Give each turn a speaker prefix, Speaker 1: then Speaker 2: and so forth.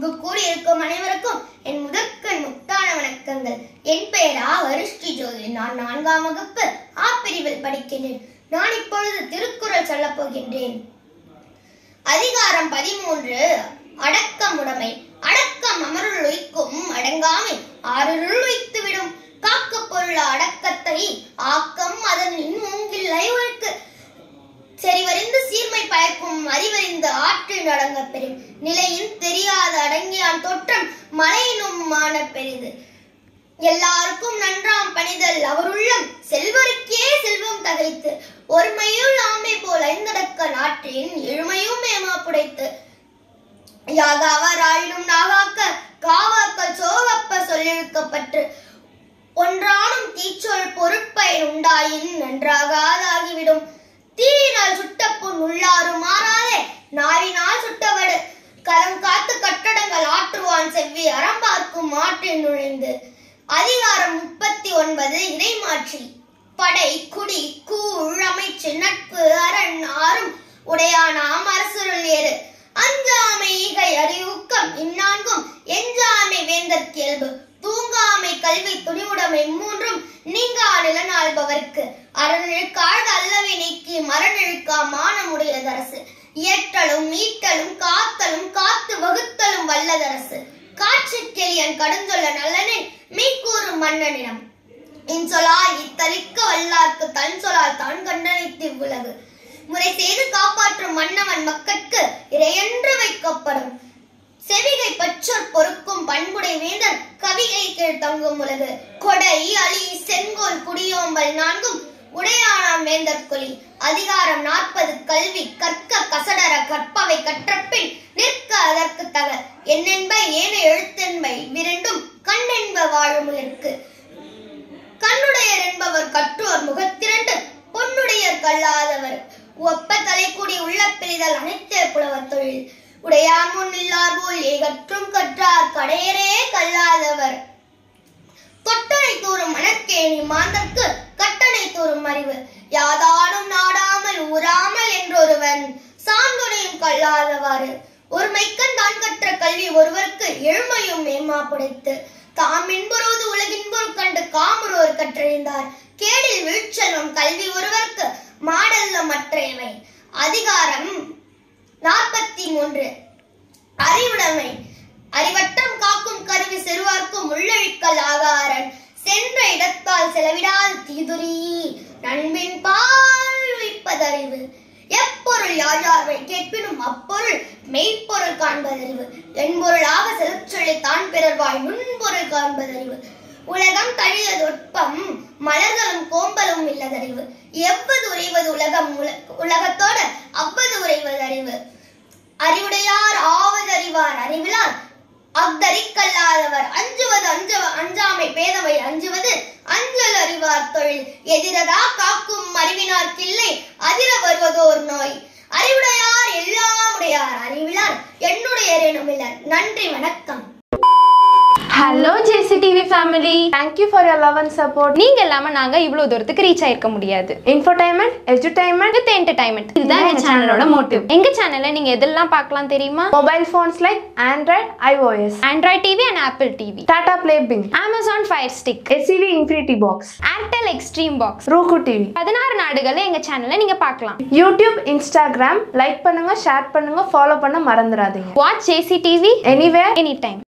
Speaker 1: இங்கு கூடியிருக்கும் அனைவருக்கும் என் முதற்கண் முத்தான வணக்கங்கள் என் பெயரா வருஷ்டி ஜோதி நான் நான்காம் வகுப்பு ஆ பிரிவில் படிக்கிறேன் நான் இப்பொழுது திருக்குறள் சொல்லப் போகின்றேன் அதிகாரம் பதிமூன்று அடக்கம் உடைமை அடக்கம் அமருள் உய்க்கும் அடங்காமை ஆறுருள் உய்த்து விடும் காக்க பொருள் அடக்கத்தை ஆக்கம் அதன் மூங்கில்லை ஒழுக்கு செறிவறிந்து சீர்மை பயக்கும் அறிவறிந்து ஆற்றில் அடங்க பெறும் நிலையின் தெரியாத அடங்கியான் தோற்றம் மலையினும் மான பெரிது எல்லாருக்கும் நன்றாம் பணிதல் அவருள்ளம் செல்வருக்கே செல்வம் தகைத்து ஒருமையுள் ஆமை போல் ஐந்தடக்க நாட்டின் எழுமையும் ஏமா புடைத்து யாகாவர் ஆயினும் நாகாக்க காவாக்கள் சோகப்ப சொல்லிழுக்கப்பட்டு ஒன்றானும் தீச்சொல் பொருட்பயன் உண்டாயின் நன்றாகாதாகிவிடும் தீயினால் சுட்ட புண் உள்ளாறு மாறாதே நாவினால் சுட்டவடு கரம் காத்து கட்டடங்கள் ஆற்றுவான் செவ்வி அறம்பார்க்கும் ஆற்றில் நுழைந்து அதிகாரம் முப்பத்தி ஒன்பது இறைமாற்றி படை குடி கூழ் அமைச்சு நட்பு அரண் ஆறும் உடையானாம் அரசுருள் ஏறு அஞ்சாமை ஈகை அறிவுக்கம் இந்நான்கும் எஞ்சாமை வேந்தற் இயல்பு தூங்காமை கல்வி துணிவுடைமை மூன்றும் நீங்கா நிலநாள்பவர்க்கு அறநிழுக்காழ்க அல்லவை நீக்கி மரநிழுக்கா மானமுடையதரசு இயற்றலும் மீட்டலும் காத்தலும் காத்து வகுத்தலும் வல்லதரசு காட்சிக்கெளியன் கடுஞ்சொல்ல நல்லனின் மெய்க்கூறும் மன்னனிடம் இன்சொலால் இத்தலிக்க வல்லார்க்கு தன் சொலால் தான் கண்டனைத்து உலகு முறை செய்து காப்பாற்றும் மன்னவன் மக்கட்கு இறையென்று வைக்கப்படும் செவிகை பற்றோர் பொறுக்கும் பண்புடை வேந்தன் கவிகை கீழ் தங்கும் உலகு கொடை அலி செங்கோல் குடியோம்பல் நான்கும் உடையானாம் வேந்தர் கொலி அதிகாரம் நாற்பது கல்வி கற்க கசடர கற்பவை கற்றப்பின் நிற்க அதற்கு தக என்னென்ப ஏன எழுத்தென்பை விரண்டும் கண்ணென்ப வாழுமுயற்கு கண்ணுடையர் என்பவர் கற்றோர் முகத்திரண்டு பொன்னுடையர் கல்லாதவர் ஒப்ப தலைக்குடி உள்ள பிரிதல் அனைத்து புலவர் தொழில் உடையார் முன் இல்லார் போல் ஏகற்றும் கற்றார் கடையரே கல்லாதவர் தொட்டனை தூறும் மணற்கேணி மாந்தர்க்கு கட்டணை தூறும் அறிவு யாதானும் நாடாமல் ஊராமல் என்றொருவன் சாந்துணையும் கல்லாதவாறு ஒரு மைக்கன் தான் கற்ற கல்வி ஒருவருக்கு எழுமையும் மேன்மா புடைத்து தாம் இன்புறுவது உலகின்பொருள் கண்டு காமுறுவர் கற்றறிந்தார் கேடில் வீழ்ச்சலும் கல்வி ஒருவருக்கு மாடல்ல மற்றையவை அதிகாரம் நாற்பத்தி மூன்று அறிவுடைமை அறிவட்டம் காக்கும் கருவி செருவார்க்கும் உள்ளழிக்கல் ஆகாரன் சென்ற இடத்தால் செலவிடாது தீதுரி நண்பின் பால் வைப்பதறிவு எப்பொருள் யார் யார்வை கேட்பினும் அப்பொருள் மெய்ப்பொருள் காண்பதறிவு என்பொருளாக செலுச்சொல்லி தான் பிறர்வாய் முன்பொருள் காண்பதறிவு உலகம் தழிய தொட்பம் மலர்களும் கோம்பலும் இல்லதறிவு எவ்வது உறைவது உலகம் உல- உலகத்தோடு அவ்வது உறைவது அறிவு அறிவுடையார் ஆவதறிவார் அறிவிலார் அஃதறிக்கல்லாதவர் அஞ்சுவது அஞ்ச அஞ்சாமை பேதமை அஞ்சுவது அஞ்சல் அறிவார் தொழில் எதிரதா காக்கும் அறிவினார்க்கில்லை அதிர வருவதோர் நோய் அறிவுடையார் எல்லாம் உடையார் அறிவிலார் என்னுடையர் எனுமில்லர் நன்றி வணக்கம்
Speaker 2: ஹலோ ஜேசி டிவி ஃபேமிலி
Speaker 3: Thank you for your love and support.
Speaker 2: நீங்க இல்லாம நாங்க இவ்வளவு தூரத்துக்கு ரீச் ஆயிருக்க முடியாது
Speaker 3: Infotainment, edutainment,
Speaker 2: வித் என்டர்டைன்மெண்ட் இதுதான் எங்க சேனலோட மோட்டிவ் எங்க சேனல்ல நீங்க எதெல்லாம் பார்க்கலாம் தெரியுமா
Speaker 3: mobile phones like Android, iOS,
Speaker 2: Android TV and Apple TV
Speaker 3: Tata Play Bing,
Speaker 2: Amazon Fire Stick
Speaker 3: SCV Infinity Box,
Speaker 2: Airtel Xstream box
Speaker 3: Roku TV,
Speaker 2: பதினாறு நாடுகள்ல எங்க சேனல்ல நீங்க பார்க்கலாம்
Speaker 3: YouTube, Instagram, லைக் பண்ணுங்க ஷேர் பண்ணுங்க ஃபாலோ பண்ண மறந்துடாதீங்க
Speaker 2: watch JC TV
Speaker 3: anywhere
Speaker 2: any time